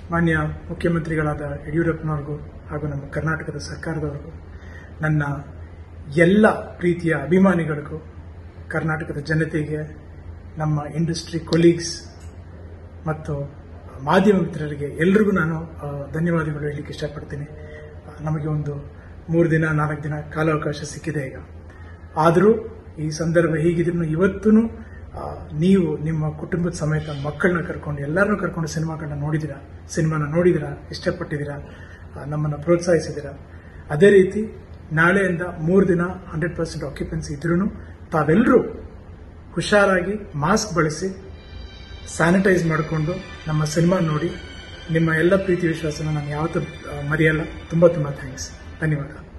ಮಾನ್ಯ ಮುಖ್ಯಮಂತ್ರಿಗಳಾದ ಯಡಿಯೂರಪ್ಪನವ್ರಿಗೂ ಹಾಗೂ ನಮ್ಮ ಕರ್ನಾಟಕದ ಸರ್ಕಾರದವ್ರಿಗೂ ನನ್ನ ಎಲ್ಲ ಪ್ರೀತಿಯ ಅಭಿಮಾನಿಗಳಿಗೂ ಕರ್ನಾಟಕದ ಜನತೆಗೆ ನಮ್ಮ ಇಂಡಸ್ಟ್ರಿ ಕೊಲೀಗ್ಸ್ ಮತ್ತು ಮಾಧ್ಯಮ ಮಿತ್ರರಿಗೆ ಎಲ್ರಿಗೂ ನಾನು ಆ, ಧನ್ಯವಾದಗಳು ಹೇಳಲಿಕ್ಕೆ ಇಷ್ಟಪಡ್ತೀನಿ ಆ, ನಮಗೆ ಒಂದು ಮೂರು ದಿನ ನಾಲ್ಕು ದಿನ ಕಾಲಾವಕಾಶ ಸಿಕ್ಕಿದೆ ಈಗ ಆದರೂ ಈ ಸಂದರ್ಭ ಹೀಗಿದ್ರು ಇವತ್ತೂ ನೀವು ನಿಮ್ಮ ಕುಟುಂಬದ ಸಮೇತ ಮಕ್ಕಳನ್ನ ಕರ್ಕೊಂಡು ಎಲ್ಲರನ್ನೂ ಕರ್ಕೊಂಡು ಸಿನಿಮಾಗಳನ್ನ ನೋಡಿದಿರಾ ಸಿನಿಮಾನ ನೋಡಿದಿರಾ ಇಷ್ಟಪಟ್ಟಿದ್ದೀರಾ ಆ, ನಮ್ಮನ್ನು ಪ್ರೋತ್ಸಾಹಿಸಿದ್ದೀರಾ ಅದೇ ರೀತಿ ನಾಳೆಯಿಂದ ಮೂರು ದಿನ ಹಂಡ್ರೆಡ್ ಪರ್ಸೆಂಟ್ ಆಕ್ಯುಪೆನ್ಸಿ ಇದ್ರೂ ತಾವೆಲ್ಲರೂ ಹುಷಾರಾಗಿ ಮಾಸ್ಕ್ ಬಳಸಿ ಸ್ಯಾನಿಟೈಸ್ ಮಾಡಿಕೊಂಡು ನಮ್ಮ ಸಿನಿಮಾ ನೋಡಿ ನಿಮ್ಮ ಎಲ್ಲ ಪ್ರೀತಿ ವಿಶ್ವಾಸನ ನಾನು ಯಾವತ್ತೂ ಆ, ಮರೆಯಲ್ಲ ತುಂಬ ತುಂಬ ಥ್ಯಾಂಕ್ಸ್ ಧನ್ಯವಾದ